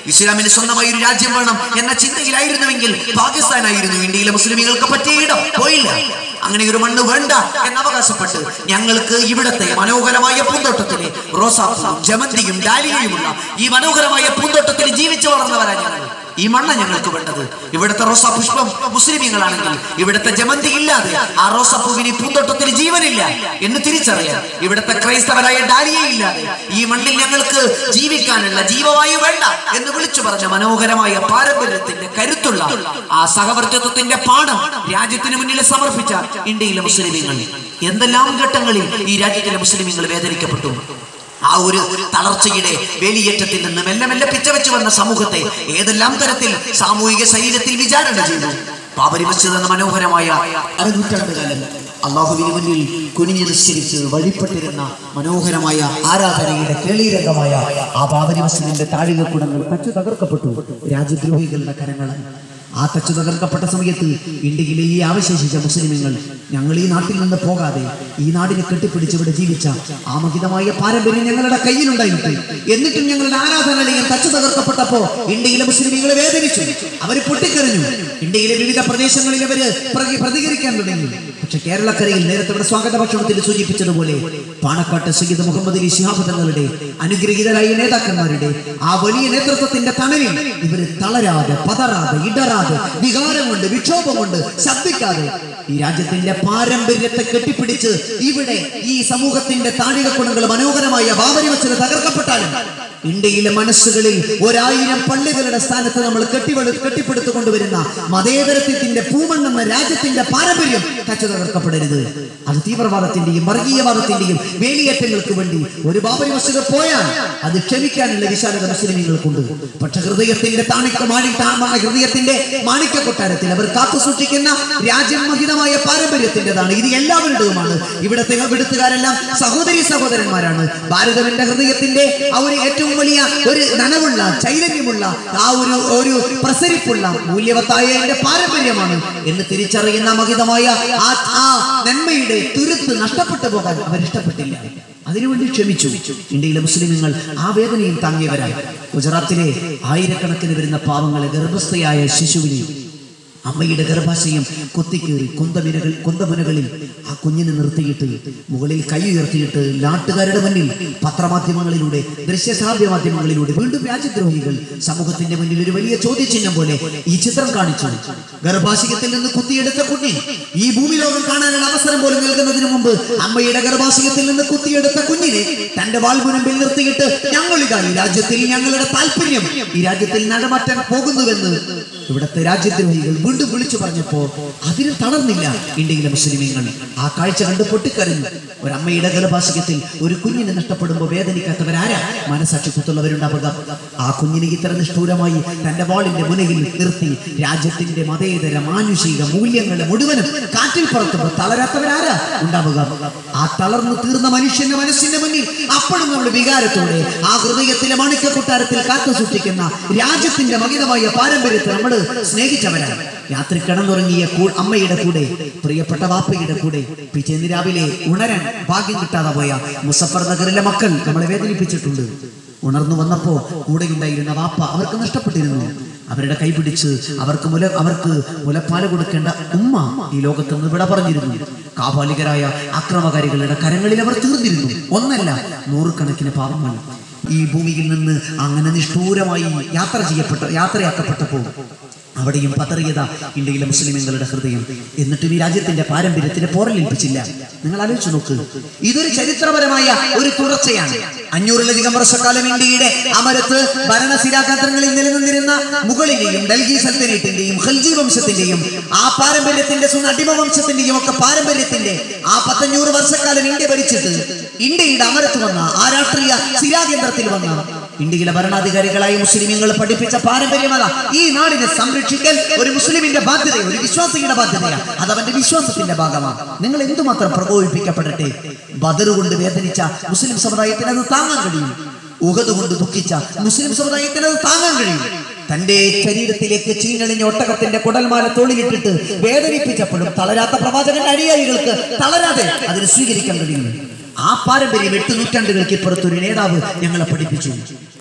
ഇസ്ലാമിന് സ്വന്തമായി ഒരു രാജ്യം വേണം എന്ന ചിന്തയിലായിരുന്നുവെങ്കിൽ പാകിസ്ഥാനായിരുന്നു ഇന്ത്യയിലെ മുസ്ലിമുകൾക്ക് പറ്റിയ ഇടം പോയില്ല അങ്ങനെ ഒരു മണ്ണ് വേണ്ട എന്ന് അവകാശപ്പെട്ട് ഞങ്ങൾക്ക് ഇവിടത്തെ മനോഹരമായ പൂന്തോട്ടത്തിലെ റോസാപ്പും ജമന്തിയും ഡാലിയയുമുള്ള ഈ മനോഹരമായ പൂന്തോട്ടത്തിൽ ജീവിച്ചു വളർന്നവരാ ഞങ്ങൾ ഈ മണ്ണ ഞങ്ങൾക്ക് വേണ്ടത് ഇവിടുത്തെ റോസാ പുഷ്പം മുസ്ലിമീങ്ങളാണെങ്കിൽ ഇവിടുത്തെ ജമന്തി ഇല്ലാതെ ആ റോസാപ്പൂവിന് ഈ പൂന്തോട്ടത്തിൽ ജീവനില്ല എന്ന് തിരിച്ചറിയാൻ ഇവിടുത്തെ ക്രൈസ്തവരായ ഡാലിയ ഇല്ലാതെ ഈ മണ്ണിൽ ഞങ്ങൾക്ക് ജീവിക്കാനുള്ള ജീവവായു വേണ്ട എന്ന് വിളിച്ചു പറഞ്ഞ മനോഹരമായ പാരമ്പര്യത്തിന്റെ കരുത്തുള്ള ആ സഹവർത്തിത്വത്തിന്റെ പാഠം രാജ്യത്തിന് മുന്നിൽ സമർപ്പിച്ച ഇന്ത്യയിലെ മുസ്ലിമീങ്ങൾ എന്തെല്ലാം ഘട്ടങ്ങളിൽ ഈ രാജ്യത്തിലെ മുസ്ലിമീങ്ങൾ വേദനിക്കപ്പെട്ടു ആ ഒരു തളർച്ചയുടെ വേലിയേറ്റത്തിൽ നിന്ന് മെല്ലെ മെല്ലെ പിച്ചവെച്ച് വന്ന സമൂഹത്തെ ഏതെല്ലാം തരത്തിൽ സാമൂഹിക ശരീരത്തിൽ വിചാരണ ചെയ്തു ബാബരി മസ്ജിദ് എന്ന മനോഹരമായ അരനൂറ്റാണ്ട് കാലം അള്ളാഹുവിന് മുന്നിൽ കുനിഞ്ഞു നിസ്കരിച്ച് വഴിപ്പെട്ടിരുന്ന മനോഹരമായ ആരാധനയുടെ കേളീരംഗമായ ആ ബാബരി മസ്ജിദിന്റെ താഴികക്കുടങ്ങൾ തച്ചു തകർക്കപ്പെട്ടു രാജ്യദ്രോഹികളുടെ കരങ്ങളാൽ ആ തച്ചു തകർക്കപ്പെട്ട സമയത്ത് ഇന്ത്യയിലെ ഈ അവശേഷിച്ച മുസ്ലിമുകൾ ഞങ്ങൾ ഈ നാട്ടിൽ നിന്ന് പോകാതെ ഈ നാടിനെ കെട്ടിപ്പിടിച്ച് ഇവിടെ ജീവിച്ച ആ മഹിതമായ പാരമ്പര്യം ഞങ്ങളുടെ കയ്യിലുണ്ടായിട്ട് എന്നിട്ടും ഞങ്ങളുടെ ആരാധനാലയം തച്ചു തകർക്കപ്പെട്ടപ്പോ ഇന്ത്യയിലെ മുസ്ലിമുകൾ വേദനിച്ചു അവർ പൊട്ടിക്കറിഞ്ഞു ഇന്ത്യയിലെ വിവിധ പ്രദേശങ്ങളിൽ അവര് പ്രതി- പ്രതികരിക്കാൻ തുടങ്ങി പക്ഷെ കേരളക്കരയിൽ നേരത്തെ ഇവിടെ സ്വാഗത ഭക്ഷണത്തിൽ സൂചിപ്പിച്ചതുപോലെ പാണക്കാട്ട് സയ്യിദ് മുഹമ്മദ് അലി ശിഹാബ് തങ്ങളുടെ അനുഗ്രഹീതരായ നേതാക്കന്മാരുടെ ആ വലിയ നേതൃത്വത്തിന്റെ തണലിൽ ഇവര് തളരാതെ പതറാതെ ഇടറാതെ വികാരം കൊണ്ട് വിക്ഷോഭം കൊണ്ട് ശബ്ദിക്കാതെ ഈ രാജ്യത്തിന്റെ പാരമ്പര്യത്തെ കെട്ടിപ്പിടിച്ച് ഇവിടെ ഈ സമൂഹത്തിന്റെ താഴികക്കുണങ്ങൾ മനോഹരമായ ബാബരി വച്ചത് തകർക്കപ്പെട്ടാലും ഇന്ത്യയിലെ മനസ്സുകളിൽ ഒരായിരം പള്ളികളുടെ സ്ഥാനത്ത് നമ്മൾ കെട്ടിവെളു കെട്ടിപ്പടുത്തു കൊണ്ടുവരുന്ന മതേതരത്വത്തിന്റെ പൂമണ്ണെന്ന രാജ്യത്തിന്റെ പാരമ്പര്യം തച്ചു തകർക്കപ്പെടരുത് അത് തീവ്രവാദത്തിന്റെയും വർഗീയവാദത്തിന്റെയും വേലിയേറ്റങ്ങൾക്ക് വേണ്ടി ഒരു ബാബരി മസ്ജിദ് പോയാൽ അത് ക്ഷമിക്കാനുള്ള വിശാലത മുസ്ലിമുകൾക്കുണ്ട് പക്ഷെ ഹൃദയത്തിന്റെ താണിക്ക മാണി താ- ഹൃദയത്തിന്റെ മാണിക്യ കൊട്ടാരത്തിൽ അവർ കാത്തു സൂക്ഷിക്കുന്ന രാജ്യമഹിതമായ പാരമ്പര്യത്തിൻ്റെതാണ് ഇത് എല്ലാവരുടേതുമാണ് ഇവിടുത്തെ ഇവിടുത്തുകാരെല്ലാം സഹോദരി സഹോദരന്മാരാണ് ഭാരതമെന്റെ ഹൃദയത്തിന്റെ ആ ഒരു ഏറ്റവും വലിയ ഒരു നനവുള്ള ചൈതന്യമുള്ള ആ ഒരു ഒരു പ്രസരിപ്പുള്ള മൂല്യവത്തായ എന്റെ പാരമ്പര്യമാണ് എന്ന് തിരിച്ചറിയുന്ന മഹിതമായ ആ ആ നന്മയുടെ തുരുത്ത് നഷ്ടപ്പെട്ടു പോകാൻ അവർ ഇഷ്ടപ്പെട്ടില്ല അതിനുവേണ്ടി ക്ഷമിച്ചു ഇന്ത്യയിലെ മുസ്ലിമുകൾ ആ വേദനയും താങ്ങിയവരായി ഗുജറാത്തിലെ ആയിരക്കണക്കിന് വരുന്ന പാവങ്ങളെ ഗർഭസ്ഥയായ ശിശുവിനെ അമ്മയുടെ ഗർഭാശയം കുത്തിക്കേറി കുന്തമിനകൾ കുന്തമുനകളിൽ ആ കുഞ്ഞിനെ നിർത്തിയിട്ട് മുകളിൽ കൈ ഉയർത്തിയിട്ട് നാട്ടുകാരുടെ മുന്നിൽ പത്രമാധ്യമങ്ങളിലൂടെ ദൃശ്യശ്രാവ്യ മാധ്യമങ്ങളിലൂടെ വീണ്ടും രാജ്യദ്രോഹികൾ സമൂഹത്തിന്റെ മുന്നിൽ ഒരു വലിയ ചോദ്യചിഹ്നം പോലെ ഈ ചിത്രം കാണിച്ചു ഗർഭാശയത്തിൽ നിന്ന് കുത്തിയെടുത്ത കുഞ്ഞി ഈ ഭൂമി ലോകം കാണാനുള്ള അവസരം പോലും നൽകുന്നതിന് മുമ്പ് അമ്മയുടെ ഗർഭാശയത്തിൽ നിന്ന് കുത്തിയെടുത്ത കുഞ്ഞിനെ തന്റെ വാൾമുനമ്പിൽ നിർത്തിയിട്ട് ഞങ്ങളിതാ ഈ രാജ്യത്തിൽ ഞങ്ങളുടെ താല്പര്യം ഈ രാജ്യത്തിൽ നടമാറ്റാൻ പോകുന്നുവെന്ന് ഇവിടുത്തെ രാജ്യദ്രോഹികൾ വീണ്ടും വിളിച്ചു പറഞ്ഞപ്പോ അതിന് തളർന്നില്ല ഇന്ത്യയിലെ മുസ്ലിമീങ്ങൾ ആ കാഴ്ച കണ്ട് പൊട്ടിക്കരഞ്ഞു ഒരമ്മയുടെ ഗർഭാശയത്തിൽ ഒരു കുഞ്ഞിനെ നഷ്ടപ്പെടുമ്പോൾ വേദനിക്കാത്തവരാരാ മനസാക്ഷി കുത്തുള്ളവരുണ്ടാവുക ആ കുഞ്ഞിനെ ഇത്ര നിഷ്ഠൂരമായി തന്റെ വാളിന്റെ മുനയിൽ നിർത്തി രാജ്യത്തിന്റെ മതേതര മാനുഷിക മൂല്യങ്ങളെ മുഴുവനും കാറ്റിൽ പറത്തുമ്പോൾ തളരാത്തവരാരാ ഉണ്ടാവുക ആ തളർന്നു തീർന്ന മനുഷ്യന്റെ മനസ്സിന്റെ മുന്നിൽ അപ്പോഴും നമ്മൾ വികാരത്തോടെ ആ ഹൃദയത്തിലെ മാണിക്യ കൊട്ടാരത്തിൽ കാത്തു സൂക്ഷിക്കുന്ന രാജ്യത്തിന്റെ മഹിതമായ പാരമ്പര്യത്തെ നമ്മൾ സ്നേഹിച്ചവരാണ് രാത്രി കിടന്നുറങ്ങിയ കൂ- അമ്മയുടെ കൂടെ പ്രിയപ്പെട്ട വാപ്പയുടെ കൂടെ പിറ്റേന്ന് രാവിലെ ഉണരാൻ ഭാഗ്യം കിട്ടാതെ പോയ മുസഫർ നഗറിലെ മക്കൾ നമ്മളെ വേദനിപ്പിച്ചിട്ടുണ്ട് ഉണർന്നു വന്നപ്പോ കൂടെയുണ്ടായിരുന്ന വാപ്പ അവർക്ക് നഷ്ടപ്പെട്ടിരുന്നു അവരുടെ കൈ പിടിച്ച് അവർക്ക് മുല അവർക്ക് മുലപ്പാല് കൊടുക്കേണ്ട ഉമ്മ ഈ ലോകത്ത് നിന്ന് വിട പറഞ്ഞിരുന്നു കാപാലികരായ അക്രമകാരികളുടെ കരങ്ങളിൽ അവർ തീർന്നിരുന്നു ഒന്നല്ല നൂറുകണക്കിന് പാവങ്ങൾ ഈ ഭൂമിയിൽ നിന്ന് അങ്ങനെ നിഷ്ഠൂരമായി യാത്ര ചെയ്യപ്പെട്ട യാത്രയാക്കപ്പെട്ടപ്പോൾ അവിടെയും പതറിയത ഇന്ത്യയിലെ മുസ്ലിമുകളുടെ ഹൃദയം എന്നിട്ടും ഈ രാജ്യത്തിന്റെ പാരമ്പര്യത്തിന് പോറലേൽപ്പിച്ചില്ല നിങ്ങൾ ആലോചിച്ചു നോക്ക് ഇതൊരു ചരിത്രപരമായ ഒരു തുടർച്ചയാണ് അഞ്ഞൂറിലധികം വർഷക്കാലം ഇന്ത്യയുടെ അമരത്ത് ഭരണശിലാകേന്ദ്രങ്ങളിൽ നിലനിന്നിരുന്ന മുഗളിന്റെയും ഡൽഹി സൽത്തനേറ്റിന്റെയും ഖൽജി വംശത്തിന്റെയും ആ പാരമ്പര്യത്തിന്റെ സ്വന്തം അടിമ വംശത്തിന്റെയും ഒക്കെ പാരമ്പര്യത്തിന്റെ ആ പത്തഞ്ഞൂറ് വർഷക്കാലം ഇന്ത്യ ഭരിച്ചിട്ട് ഇന്ത്യയുടെ അമരത്ത് വന്ന ആ രാഷ്ട്രീയ ശിലാകേന്ദ്രത്തിൽ വന്ന ഇന്ത്യയിലെ ഭരണാധികാരികളായ മുസ്ലിമുകൾ പഠിപ്പിച്ച പാരമ്പര്യമത ഈ നാടിനെ സംരക്ഷിക്കൽ ഒരു മുസ്ലിമിന്റെ ബാധ്യത ഒരു വിശ്വാസിയുടെ ബാധ്യതയാണ് അത് അവന്റെ വിശ്വാസത്തിന്റെ ഭാഗമാണ് നിങ്ങൾ എന്തുമാത്രം പ്രകോപിപ്പിക്കപ്പെടട്ടെ ബദർ കൊണ്ട് വേദനിച്ച മുസ്ലിം സമുദായത്തിന് അത് താങ്ങാൻ കഴിയും ഉഹദ് കൊണ്ട് ദുഃഖിച്ച മുസ്ലിം സമുദായത്തിന് അത് താങ്ങാൻ കഴിയും തന്റെ ശരീരത്തിലേക്ക് ചീഞ്ഞളിഞ്ഞ ഒട്ടകത്തിന്റെ കുടൽമാല തോളിലിട്ടിട്ട് വേദനിപ്പിച്ചപ്പോഴും തളരാത്ത പ്രവാചകന്റെ അനുയായികൾക്ക് തളരാതെ അതിന് സ്വീകരിക്കാൻ കഴിയും ആ പാരമ്പര്യം എട്ട് നൂറ്റാണ്ടുകൾക്ക് ഇപ്പുറത്ത് ഒരു നേതാവ് ഞങ്ങളെ പഠിപ്പിച്ചു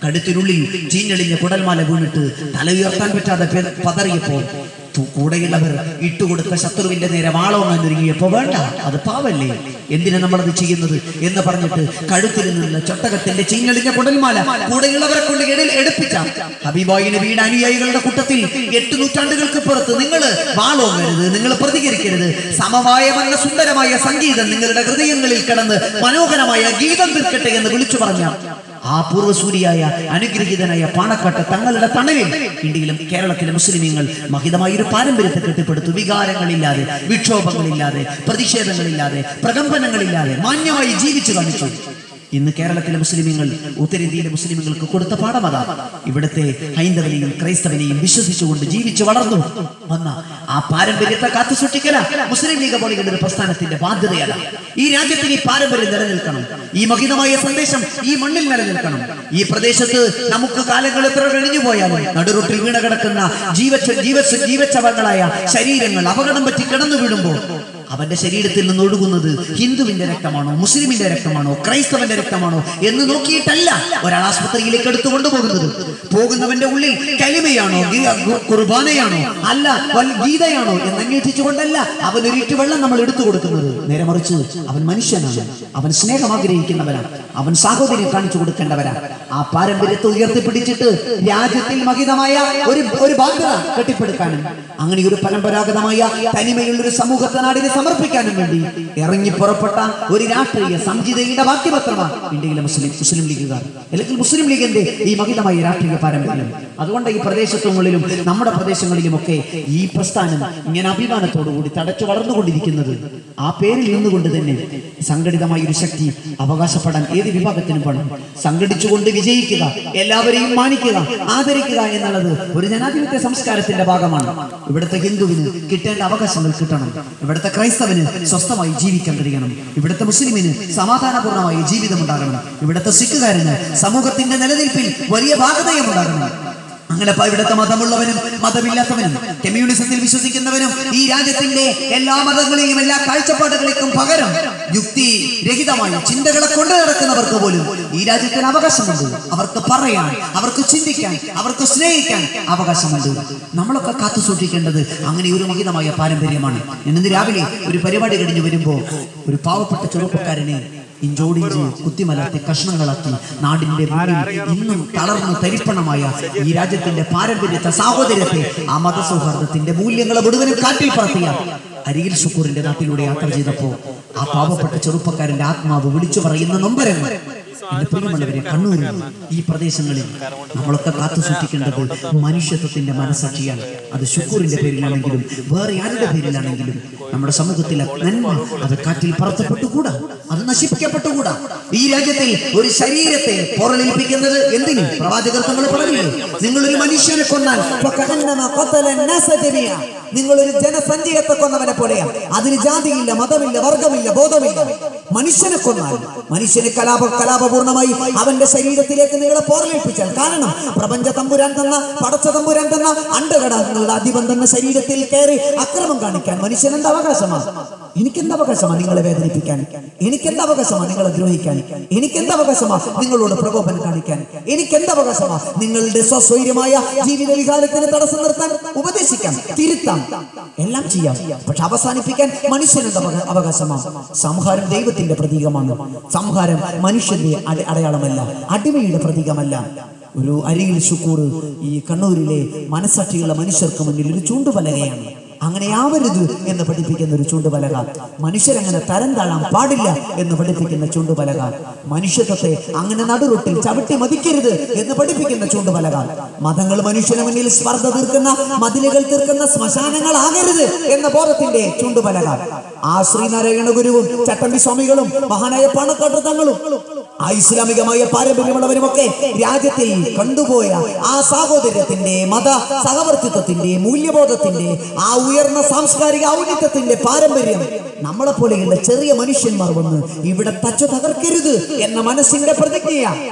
കഴുത്തിനുള്ളിൽ ചീഞ്ഞളിഞ്ഞ കുടൽമാല വീണിട്ട് തല ഉയർത്താൻ പറ്റാതെ പെ- പതറിയപ്പോ തു- കൂടെയുള്ളവർ ഇട്ടുകൊടുത്ത ശത്രുവിന്റെ നേരെ വാളോങ്ങാൻ ഒരുങ്ങിയപ്പോ വേണ്ട അത് പാവല്ലേ എന്തിനാ നമ്മളത് ചെയ്യുന്നത് എന്ന് പറഞ്ഞിട്ട് കഴുത്തിൽ നിന്ന് ചൊട്ടകത്തിന്റെ ചീഞ്ഞളിഞ്ഞ കുടൽമാല കൂടെയുള്ളവരെ കൊണ്ട് ഇടയിൽ എടുപ്പിച്ച ഹബീബായി നബിയുടെ അനുയായികളുടെ കൂട്ടത്തിൽ എട്ട് നൂറ്റാണ്ടുകൾക്ക് പുറത്ത് നിങ്ങൾ വാളോങ്ങരുത് നിങ്ങൾ പ്രതികരിക്കരുത് സമമായ നല്ല സുന്ദരമായ സംഗീതം നിങ്ങളുടെ ഹൃദയങ്ങളിൽ കിടന്ന് മനോഹരമായ ഗീതം തീർക്കട്ടെ എന്ന് വിളിച്ചു പറഞ്ഞ ആ പൂർവ്വസൂരിയായ അനുഗ്രഹീതനായ പാണക്കാട്ട് തങ്ങളുടെ തണലിൽ ഇന്ത്യയിലും കേരളത്തിലെ മുസ്ലിമീങ്ങൾ മഹിതമായ ഒരു പാരമ്പര്യത്തെ കെട്ടിപ്പടുത്തു വികാരങ്ങളില്ലാതെ വിക്ഷോഭങ്ങളില്ലാതെ പ്രതിഷേധങ്ങളില്ലാതെ പ്രകമ്പനങ്ങളില്ലാതെ മാന്യമായി ജീവിച്ചു കാണിച്ചു ഇന്ന് കേരളത്തിലെ മുസ്ലിമീങ്ങൾ ഉത്തരേന്ത്യയിലെ മുസ്ലിമുകൾക്ക് കൊടുത്ത പാഠമതാ ഇവിടുത്തെ ഹൈന്ദവനെയും ക്രൈസ്തവനെയും വിശ്വസിച്ചുകൊണ്ട് ജീവിച്ചു വളർന്നു വന്ന ആ പാരമ്പര്യത്തെ കാത്തു സൂക്ഷിക്കല മുസ്ലിം ലീഗ് പോലെയുള്ള ഒരു പ്രസ്ഥാനത്തിന്റെ ബാധ്യതയല്ല ഈ രാജ്യത്തിന് ഈ പാരമ്പര്യം നിലനിൽക്കണം ഈ മഹിതമായ സന്ദേശം ഈ മണ്ണിൽ നിലനിൽക്കണം ഈ പ്രദേശത്ത് നമുക്ക് കാലങ്ങൾ എത്ര കഴിഞ്ഞു പോയാലും നടുറൊട്ടിൽ വീണ കിടക്കുന്ന ജീവച്ച ജീവച്ച ജീവച്ചവങ്ങളായ ശരീരങ്ങൾ അപകടം പറ്റി കിടന്നു വീഴുമ്പോൾ അവന്റെ ശരീരത്തിൽ നിന്ന് ഒഴുകുന്നത് ഹിന്ദുവിന്റെ രക്തമാണോ മുസ്ലിമിന്റെ രക്തമാണോ ക്രൈസ്തവന്റെ രക്തമാണോ എന്ന് നോക്കിയിട്ടല്ല ഒരാൾ ആസ്പത്രിയിലേക്ക് എടുത്തു കൊണ്ടുപോകുന്നത് പോകുന്നവന്റെ ഉള്ളിൽ കലിമയാണോ ഗി- ഗു- കുർബാനയാണോ അല്ല വല്ല ഗീതയാണോ എന്ന് അന്വേഷിച്ചുകൊണ്ടല്ല അവൻ ഒരിറ്റ് വെള്ളം നമ്മൾ എടുത്തു കൊടുക്കുന്നത് നേരെ മറിച്ച് അവൻ മനുഷ്യനാണ് അവൻ സ്നേഹം ആഗ്രഹിക്കുന്നവനാണ് അവൻ സാഹോദര്യം കാണിച്ചു കൊടുക്കേണ്ടവരാണ് ആ പാരമ്പര്യത്തെ ഉയർത്തിപ്പിടിച്ചിട്ട് രാജ്യത്തിൽ മഹിതമായ ഒരു ഒരു ബാധ്യത കെട്ടിപ്പടുക്കാനും അങ്ങനെ ഒരു പരമ്പരാഗതമായ തനിമയുള്ള ഒരു സമൂഹത്തെ നാടിനെ സമർപ്പിക്കാനും വേണ്ടി ഇറങ്ങി പുറപ്പെട്ട ഒരു രാഷ്ട്രീയ സംഹിതയുടെ ബാക്കിപത്രമാണ് ഇന്ത്യയിലെ മുസ്ലിം മുസ്ലിം ലീഗുകാർ അല്ലെങ്കിൽ മുസ്ലിം ലീഗിന്റെ ഈ മഹിതമായ രാഷ്ട്രീയ പാരമ്പര്യം അതുകൊണ്ട് ഈ പ്രദേശത്തുകളിലും നമ്മുടെ പ്രദേശങ്ങളിലുമൊക്കെ ഈ പ്രസ്ഥാനം ഇങ്ങനെ അഭിമാനത്തോടുകൂടി തടച്ചു വളർന്നുകൊണ്ടിരിക്കുന്നത് ആ പേരിൽ നിന്നുകൊണ്ട് തന്നെ സംഘടിതമായ ഒരു ശക്തി അവകാശപ്പെടാൻ ഏത് വിഭാഗത്തിനും വേണം സംഘടിച്ചുകൊണ്ട് വിജയിക്കുക എല്ലാവരെയും മാനിക്കുക ആദരിക്കുക എന്നുള്ളത് ഒരു ജനാധിപത്യ സംസ്കാരത്തിന്റെ ഭാഗമാണ് ഇവിടുത്തെ ഹിന്ദുവിന് കിട്ടേണ്ട അവകാശങ്ങൾ കിട്ടണം ഇവിടുത്തെ ക്രൈസ്തവന് സ്വസ്ഥമായി ജീവിക്കാൻ കഴിയണം ഇവിടുത്തെ മുസ്ലിമിന് സമാധാനപൂർണ്ണമായ ജീവിതം ഉണ്ടാകണം ഇവിടുത്തെ സിഖുകാരന് സമൂഹത്തിന്റെ നിലനിൽപ്പിൽ വലിയ ഭാഗതയും ഉണ്ടാകണം അങ്ങനെ പ- ഇവിടുത്തെ മതമുള്ളവനും മതമില്ലാത്തവനും കമ്മ്യൂണിസത്തിൽ വിശ്വസിക്കുന്നവനും ഈ രാജ്യത്തിന്റെ എല്ലാ മതങ്ങളെയും എല്ലാ കാഴ്ചപ്പാടുകളേക്കും പകരം യുക്തി രഹിതമായ ചിന്തകളെ കൊണ്ടു നടക്കുന്നവർക്ക് പോലും ഈ രാജ്യത്തിന് അവകാശമുണ്ട് അവർക്ക് പറയാൻ അവർക്ക് ചിന്തിക്കാൻ അവർക്ക് സ്നേഹിക്കാൻ അവകാശമുണ്ട് നമ്മളൊക്കെ കാത്തു സൂക്ഷിക്കേണ്ടത് അങ്ങനെ ഒരു മഹിതമായ പാരമ്പര്യമാണ് ഇന്ന് രാവിലെ ഒരു പരിപാടി കഴിഞ്ഞ് വരുമ്പോ ഒരു പാവപ്പെട്ട ചെറുപ്പക്കാരനെ ഇഞ്ചോടിഞ്ച് കുത്തിമലർത്തി കഷ്ണങ്ങളാക്കി നാടിന്റെ മുന്നിൽ ഇന്നും തളർന്നു തരിപ്പണമായ ഈ രാജ്യത്തിന്റെ പാരമ്പര്യത്തെ സാഹോദര്യത്തെ ആ മതസൗഹാർദ്ദത്തിന്റെ മൂല്യങ്ങളെ മുഴുവനും കാറ്റിൽ പറത്തിയ അരികിൽ ശുക്കൂറിന്റെ നാട്ടിലൂടെ യാത്ര ചെയ്തപ്പോ ആ പാവപ്പെട്ട ചെറുപ്പക്കാരന്റെ ആത്മാവ് വിളിച്ചു പറയുന്ന നൊമ്പരങ്ങൾ എന്റെ പ്രിയമുള്ളവരെ കണ്ണൂരിൽ ഈ പ്രദേശങ്ങളിൽ നമ്മളൊക്കെ കാത്തു സൂക്ഷിക്കേണ്ടത് മനുഷ്യത്വത്തിന്റെ മനസ്സാക്ഷിയാണ് അത് ശുക്കൂറിന്റെ പേരിലാണെങ്കിലും വേറെ ആരുടെ പേരിലാണെങ്കിലും നമ്മുടെ സമൂഹത്തിലെ നന്മ അത് കാറ്റിൽ പറത്തപ്പെട്ടുകൂടാ അത് നശിപ്പിക്കപ്പെട്ടുകൂടാ ഈ രാജ്യത്തിൽ ഒരു ശരീരത്തെ പൊറലേൽപ്പിക്കുന്നത് എന്തിന് പ്രവാചകർ തങ്ങൾ പറഞ്ഞില്ലേ നിങ്ങൾ ഒരു മനുഷ്യനെ കൊന്നാൽ ഫകഅന്നമ ഖതല الناس ജമീഅ. നിങ്ങൾ ഒരു ജനസഞ്ചയത്തെ കൊന്നവനെ പോലെയാണ് അതിന് ജാതിയില്ല മതമില്ല വർഗമില്ല ബോധമില്ല മനുഷ്യനെ കൊന്നാൽ മനുഷ്യന് കലാപ കലാപപൂർണമായി അവന്റെ ശരീരത്തിലേക്ക് നിങ്ങളെ പോറലേൽപ്പിച്ചാൽ കാരണം പ്രപഞ്ച തമ്പുരാൻ തന്ന പടച്ച തമ്പുരാൻ തന്ന അണ്ടഘടകങ്ങളുടെ അധിപൻ തന്ന ശരീരത്തിൽ കയറി അക്രമം കാണിക്കാൻ മനുഷ്യൻ എന്താ അവകാശമാണ് എനിക്കെന്ത് അവകാശമാണ് നിങ്ങളെ വേദനിപ്പിക്കാൻ എനിക്കെന്ത് അവകാശമാണ് നിങ്ങളെ ദ്രോഹിക്കാൻ എനിക്കെന്ത് അവകാശമാണ് നിങ്ങളോട് പ്രകോപനം കാണിക്കാൻ എനിക്കെന്ത് അവകാശമാണ് നിങ്ങളുടെ സ്വസ്വൈര്യമായ ജീവിത വികാരത്തിന് തടസ്സം നിർത്താൻ ഉപദേശിക്കാം തിരുത്താം എല്ലാം ചെയ്യാം പക്ഷെ അവസാനിപ്പിക്കാൻ മനുഷ്യനെന്ത് അവക- അവകാശമാണ് സംഹാരം ദൈവത്തിന്റെ പ്രതീകമാണ് സംഹാരം മനുഷ്യന്റെ അട- അടയാളമല്ല അടിമയുടെ പ്രതീകമല്ല ഒരു അരികിൽ ശുക്കൂർ ഈ കണ്ണൂരിലെ മനസ്സാക്ഷിയുള്ള മനുഷ്യർക്ക് മുന്നിൽ ഒരു ചൂണ്ടുപലകയാണ് അങ്ങനെ ആവരുത് എന്ന് പഠിപ്പിക്കുന്ന ഒരു ചൂണ്ടുപലക മനുഷ്യരങ്ങനെ തരം താഴാൻ പാടില്ല എന്ന് പഠിപ്പിക്കുന്ന ചൂണ്ടുപലക മനുഷ്യത്വത്തെ അങ്ങനെ നടുറൊട്ടിൽ ചവിട്ടി മതിക്കരുത് എന്ന് പഠിപ്പിക്കുന്ന ചൂണ്ടുപലക മതങ്ങൾ മനുഷ്യന് മുന്നിൽ സ്പർദ്ധ തീർക്കുന്ന മതിലുകൾ തീർക്കുന്ന ശ്മശാനങ്ങളാകരുത് എന്ന ബോധത്തിന്റെ ചൂണ്ടുപലക ആ ശ്രീനാരായണ ഗുരുവും ചട്ടമ്പി സ്വാമികളും മഹാനായ പണക്കാട്ട് തങ്ങളും ആ ഇസ്ലാമികമായ പാരമ്പര്യമുള്ളവരുമൊക്കെ രാജ്യത്തിൽ കണ്ടുപോയ ആ സാഹോദര്യത്തിന്റെ മത സഹവർത്തിത്വത്തിന്റെ മൂല്യബോധത്തിന്റെ ആ ഉയർന്ന സാംസ്കാരിക ഔന്നിത്യത്തിന്റെ പാരമ്പര്യം നമ്മളെ പോലെയുള്ള ചെറിയ മനുഷ്യന്മാർ വന്ന് ഇവിടെ തച്ചു തകർക്കരുത് എന്ന മനസ്സിന്റെ പ്രതിജ്ഞയ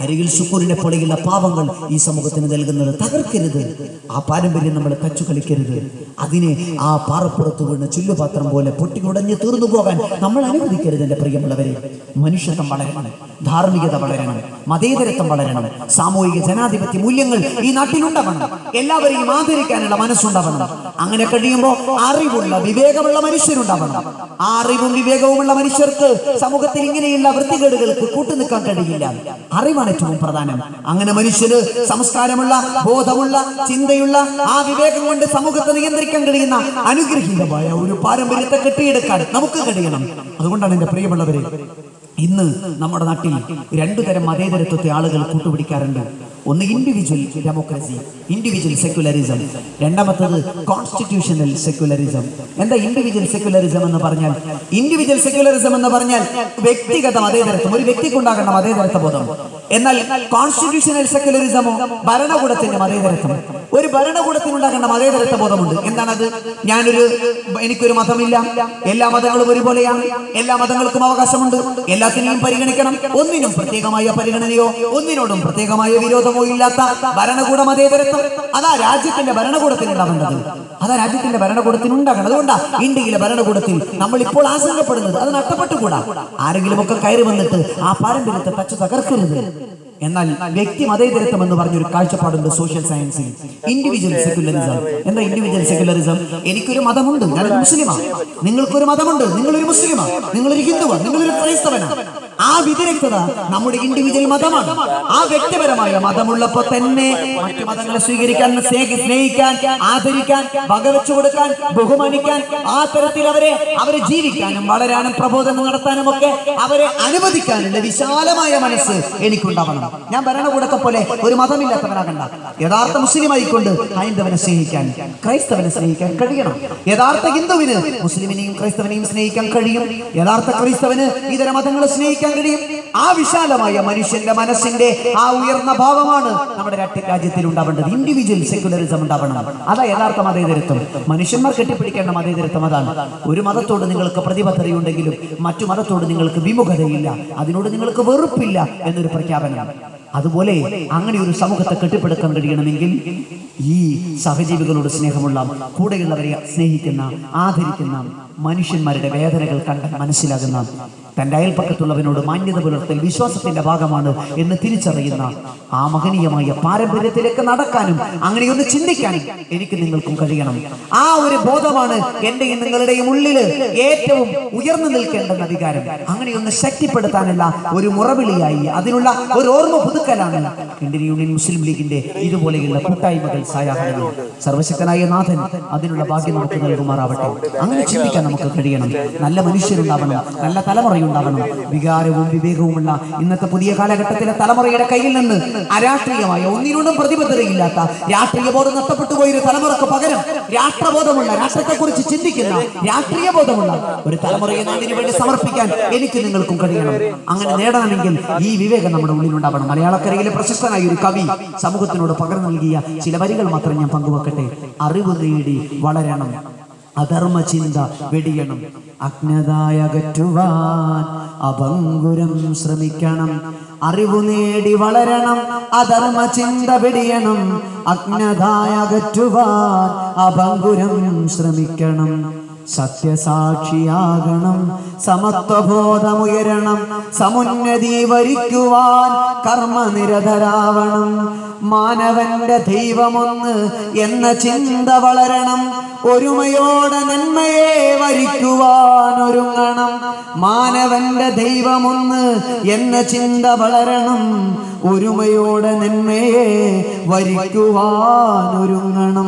അരികിൽ ശുക്കൂരിനെ പോലെയുള്ള പാവങ്ങൾ ഈ സമൂഹത്തിന് നൽകുന്നത് തകർക്കരുത് ആ പാരമ്പര്യം നമ്മൾ തച്ചു കളിക്കരുത് അതിനെ ആ പാറപ്പുറത്ത് വീണ് ചുല്ലുപാത്രം പോലെ പൊട്ടിക്കുടഞ്ഞ് തീർന്നു പോകാൻ നമ്മൾ അനുവദിക്കരുത് എൻ്റെ പ്രിയമുള്ളവരെ മനുഷ്യത്വം വളരണം ധാർമ്മികത വളരണം മതേതരത്വം വളരണം സാമൂഹിക ജനാധിപത്യ മൂല്യങ്ങൾ ഈ നാട്ടിലുണ്ടാവണം എല്ലാവരെയും ആദരിക്കാനുള്ള മനസ്സുണ്ടാവണം അങ്ങനെ കഴിയുമ്പോൾ അറിവുള്ള വിവേകമുള്ള മനുഷ്യരുണ്ടാവണം ആ അറിവും വിവേകവുമുള്ള മനുഷ്യർക്ക് സമൂഹത്തിൽ ഇങ്ങനെയുള്ള വൃത്തികേടുകൾക്ക് കൂട്ടുനിൽക്കാൻ കഴിയില്ല അറിവാണ് ഏറ്റവും പ്രധാനം അങ്ങനെ മനുഷ്യര് സംസ്കാരമുള്ള ബോധമുള്ള ചിന്തയുള്ള ആ വിവേകം കൊണ്ട് സമൂഹത്തെ നിയന്ത്രിക്കാൻ കഴിയുന്ന അനുഗ്രഹീതമായ ഒരു പാരമ്പര്യത്തെ കെട്ടിയെടുക്കാൻ നമുക്ക് കഴിയണം അതുകൊണ്ടാണ് എന്റെ പ്രിയമുള്ളവരെ ഇന്ന് നമ്മുടെ നാട്ടിൽ രണ്ടു തരം മതേതരത്വത്തെ ആളുകൾ കൂട്ടുപിടിക്കാറുണ്ട് ഒന്ന് ഇൻഡിവിജ്വൽ ഡെമോക്രസി ഇൻഡിവിജ്വൽ സെക്യുലറിസം രണ്ടാമത്തത് കോൺസ്റ്റിറ്റ്യൂഷണൽ സെക്യുലറിസം എന്താ ഇൻഡിവിജ്വൽ സെക്യുലറിസം എന്ന് പറഞ്ഞാൽ ഇൻഡിവിജ്വൽ സെക്യുലറിസം എന്ന് പറഞ്ഞാൽ വ്യക്തിഗത മതേതരത്വം ഒരു വ്യക്തിക്കുണ്ടാകേണ്ട മതേതരത്വ ബോധം എന്നാൽ കോൺസ്റ്റിറ്റ്യൂഷണൽ സെക്യുലറിസമോ ഭരണകൂടത്തിന്റെ മതേതരത്വം ഒരു ഭരണകൂടത്തിനുണ്ടാകേണ്ട മതേതരത്വ ബോധമുണ്ട് എന്താണത് ഞാനൊരു എനിക്കൊരു മതമില്ല എല്ലാ മതങ്ങളും ഒരുപോലെയാണ് എല്ലാ മതങ്ങൾക്കും അവകാശമുണ്ട് എല്ലാത്തിനെയും പരിഗണിക്കണം ഒന്നിനും പ്രത്യേകമായ പരിഗണനയോ ഒന്നിനോടും പ്രത്യേകമായ വിരോധമോ ഇല്ലാത്ത ഭരണകൂട മതേതരത്വം അതാ രാജ്യത്തിന്റെ ഭരണകൂടത്തിന് ഉണ്ടാവേണ്ടത് അതാ രാജ്യത്തിന്റെ ഭരണകൂടത്തിന് ഉണ്ടാകണം അതുകൊണ്ടാ ഇന്ത്യയിലെ ഭരണകൂടത്തിൽ നമ്മൾ ഇപ്പോൾ ആശങ്കപ്പെടുന്നത് അത് നഷ്ടപ്പെട്ടുകൂടാ ആരെങ്കിലും ഒക്കെ കയറി വന്നിട്ട് ആ പാരമ്പര്യത്തെ തച്ചു തകർക്കരുത് എന്നാൽ വ്യക്തി മതേതരത്വം എന്ന് പറഞ്ഞൊരു കാഴ്ചപ്പാടുണ്ട് സോഷ്യൽ സയൻസിൽ ഇൻഡിവിജ്വൽ സെക്യുലറിസം എന്താ ഇൻഡിവിജ്വൽ സെക്യുലറിസം എനിക്കൊരു മതമുണ്ട് ഞാനൊരു മുസ്ലിമാണ് നിങ്ങൾക്കൊരു മതമുണ്ട് നിങ്ങളൊരു മുസ്ലിമാണ് നിങ്ങളൊരു ഹിന്ദുവാണ് നിങ്ങളൊരു ക്രൈസ്തവനാണ് ആ വിദഗ്ധത നമ്മുടെ ഇൻഡിവിജ്വൽ മതമാണ് ആ വ്യക്തിപരമായ മതമുള്ളപ്പോ തന്നെ മറ്റു മതങ്ങളെ സ്വീകരിക്കാൻ സ്നേഹി- സ്നേഹിക്കാൻ ആദരിക്കാൻ വകവെച്ചു കൊടുക്കാൻ ബഹുമാനിക്കാൻ ആ തരത്തിൽ അവരെ അവരെ ജീവിക്കാനും വളരാനും പ്രബോധനം നടത്താനും ഒക്കെ അവരെ അനുവദിക്കാനുള്ള വിശാലമായ മനസ്സ് എനിക്കുണ്ടാവണം ഞാൻ ഭരണകൂടത്തെ പോലെ ഒരു മതമില്ലാത്തവനാകണ്ട യഥാർത്ഥ മുസ്ലിം ആയിക്കൊണ്ട് ഹൈന്ദവനെ സ്നേഹിക്കാൻ ക്രൈസ്തവനെ സ്നേഹിക്കാൻ കഴിയണം യഥാർത്ഥ ഹിന്ദുവിന് മുസ്ലിമിനെയും ക്രൈസ്തവനെയും സ്നേഹിക്കാൻ കഴിയും യഥാർത്ഥ ക്രൈസ്തവന് ഇതര മതങ്ങളെ സ്നേഹിക്കാൻ കഴിയും ആ വിശാലമായ മനുഷ്യന്റെ മനസ്സിന്റെ ആ ഉയർന്ന ഭാവമാണ് നമ്മുടെ രാഷ്ട്രീയ രാജ്യത്തിൽ ഉണ്ടാവേണ്ടത് ഇൻഡിവിജ്വൽ സെക്യുലറിസം ഉണ്ടാവണം അതാ യഥാർത്ഥ മതേതരത്വം മനുഷ്യന്മാർ കെട്ടിപ്പിടിക്കേണ്ട മതേതരത്വം അതാണ് ഒരു മതത്തോട് നിങ്ങൾക്ക് പ്രതിബദ്ധതയുണ്ടെങ്കിലും മറ്റു മതത്തോട് നിങ്ങൾക്ക് വിമുഖതയില്ല അതിനോട് നിങ്ങൾക്ക് വെറുപ്പില്ല എന്നൊരു പ്രഖ്യാപനം അതുപോലെ അങ്ങനെ ഒരു സമൂഹത്തെ കെട്ടിപ്പടുക്കാൻ കഴിയണമെങ്കിൽ ഈ സഹജീവികളോട് സ്നേഹമുള്ള കൂടെയുള്ളവരെ സ്നേഹിക്കുന്ന ആദരിക്കുന്ന മനുഷ്യന്മാരുടെ വേദനകൾ കണ്ട് മനസ്സിലാകുന്ന തൻ്റെ അയൽപ്പക്കത്തുള്ളവനോട് മാന്യത പുലർത്തൽ വിശ്വാസത്തിന്റെ ഭാഗമാണ് എന്ന് തിരിച്ചറിയുന്ന ആ മഹനീയമായ പാരമ്പര്യത്തിലേക്ക് നടക്കാനും അങ്ങനെയൊന്ന് ചിന്തിക്കാനും എനിക്ക് നിങ്ങൾക്കും കഴിയണം ആ ഒരു ബോധമാണ് എന്റെയും നിങ്ങളുടെയും ഉള്ളില് ഏറ്റവും ഉയർന്നു നിൽക്കേണ്ടെന്ന വികാരം അങ്ങനെയൊന്ന് ശക്തിപ്പെടുത്താനുള്ള ഒരു മുറവിളിയായി അതിനുള്ള ഒരു ഓർമ്മ പുതുക്കലാണ് ഇന്ത്യൻ യൂണിയൻ മുസ്ലിം ലീഗിന്റെ ഇതുപോലെയുള്ള കൂട്ടായ്മകൾ സായാഹ്നങ്ങൾ സർവശക്തനായ നാഥൻ അതിനുള്ള ഭാഗ്യം നമുക്ക് നൽകുമാറാവട്ടെ അങ്ങനെ ചിന്തിക്കാൻ നമുക്ക് കഴിയണം നല്ല മനുഷ്യരുണ്ടാവണം നല്ല തലമുറയുണ്ടാവണം വികാരവും വിവേകവുമുള്ള ഇന്നത്തെ പുതിയ കാലഘട്ടത്തിലെ തലമുറയുടെ കയ്യിൽ നിന്ന് അരാഷ്ട്രീയമായ ഒന്നിനോടും പ്രതിബദ്ധതയില്ലാത്ത രാഷ്ട്രീയ ബോധം നഷ്ടപ്പെട്ടു പോയൊരു തലമുറക്ക് പകരം രാഷ്ട്രബോധമുള്ള രാഷ്ട്രത്തെക്കുറിച്ച് ചിന്തിക്കുന്ന രാഷ്ട്രീയ ബോധമുള്ള ഒരു തലമുറയെ നാടിന് വേണ്ടി സമർപ്പിക്കാൻ എനിക്ക് നിങ്ങൾക്കും കഴിയണം അങ്ങനെ നേടണമെങ്കിൽ ഈ വിവേകം നമ്മുടെ ഉള്ളിലുണ്ടാവണം മലയാളക്കരയിലെ പ്രശസ്തനായ ഒരു കവി സമൂഹത്തിനോട് പകർന്നു നൽകിയ ചില വരികൾ മാത്രം ഞാൻ പങ്കുവെക്കട്ടെ അറിവ് നേടി വളരണം അധർമ്മ ചിന്ത വെടിയണം അജ്ഞതായ അകറ്റുവാൻ അഭംഗുരം ശ്രമിക്കണം അറിവു നേടി വളരണം അധർമ്മ ചിന്ത വെടിയണം അജ്ഞതായ അകറ്റുവാൻ അഭംഗുരം ശ്രമിക്കണം സത്യസാക്ഷിയാകണം സമത്വബോധമുയരണം സമുന്നതി വരിക്കുവാൻ കർമ്മനിരതരാവണം മാനവന്റെ ദൈവമൊന്ന് എന്ന ചിന്ത വളരണം ഒരുമയോടെ നന്മയെ വരിക്കുവാൻ ഒരുങ്ങണം മാനവന്റെ ദൈവമൊന്ന് എന്ന ചിന്ത വളരണം ഒരുമയോടെ നന്മയെ വരിക്കുവാൻ ഒരുങ്ങണം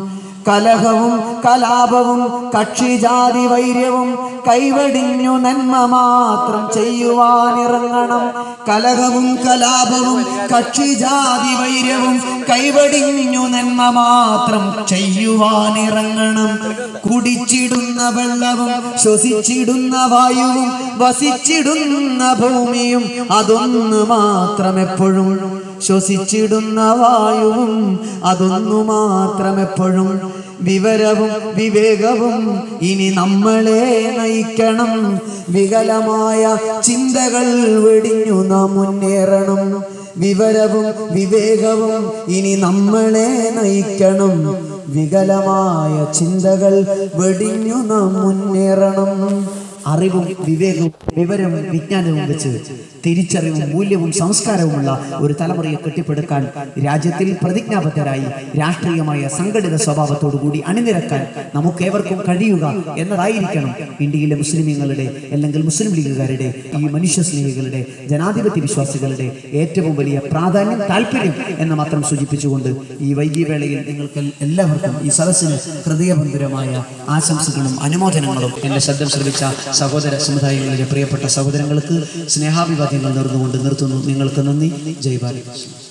കലഹവും കലാപവും കക്ഷിജാതി വൈര്യവും കൈവടിഞ്ഞു നന്മ മാത്രം ചെയ്യുവാനിറങ്ങണം കലഹവും കലാപവും കക്ഷിജാതി വൈര്യവും കൈവടിഞ്ഞു നന്മ മാത്രം ചെയ്യുവാനിറങ്ങണം കുടിച്ചിടുന്ന വെള്ളവും ശ്വസിച്ചിടുന്ന വായുവും വസിച്ചിടുന്ന ഭൂമിയും അതൊന്ന് മാത്രം എപ്പോഴും ശ്വസിച്ചിടുന്ന വായുവും അതൊന്നു മാത്രം എപ്പോഴും വിവരവും വിവേകവും ഇനി നമ്മളെ നയിക്കണം വികലമായ ചിന്തകൾ വെടിഞ്ഞു നാം മുന്നേറണം വിവരവും വിവേകവും ഇനി നമ്മളെ നയിക്കണം വികലമായ ചിന്തകൾ വെടിഞ്ഞു നാം മുന്നേറണം അറിവും വിവേകവും വിവരവും വിജ്ഞാനവും വെച്ച് തിരിച്ചറിവും മൂല്യവും സംസ്കാരവുമുള്ള ഒരു തലമുറയെ കെട്ടിപ്പടുക്കാൻ രാജ്യത്തിൽ പ്രതിജ്ഞാബദ്ധരായി രാഷ്ട്രീയമായ സംഘടിത സ്വഭാവത്തോടുകൂടി അണിനിരക്കാൻ നമുക്കേവർക്കും കഴിയുക എന്നതായിരിക്കണം ഇന്ത്യയിലെ മുസ്ലിമീങ്ങളുടെ അല്ലെങ്കിൽ മുസ്ലിം ലീഗുകാരുടെ ഈ മനുഷ്യ സ്നേഹികളുടെ ജനാധിപത്യ വിശ്വാസികളുടെ ഏറ്റവും വലിയ പ്രാധാന്യം താല്പര്യം എന്ന് മാത്രം സൂചിപ്പിച്ചുകൊണ്ട് ഈ വൈകിയ വേളയിൽ നിങ്ങൾക്ക് എല്ലാവർക്കും ഈ സദസ്സിന് ഹൃദയബന്ധുരമായ ആശംസകളും അനുമോദനങ്ങളും എന്റെ ശബ്ദം ശ്രമിച്ച സഹോദര സമുദായങ്ങളിലെ പ്രിയപ്പെട്ട സഹോദരങ്ങൾക്ക് സ്നേഹാഭിവാദ്യങ്ങൾ നേർന്നുകൊണ്ട് നിർത്തുന്നു നിങ്ങൾക്ക് നന്ദി ജയ് ബാലകൃഷ്ണൻ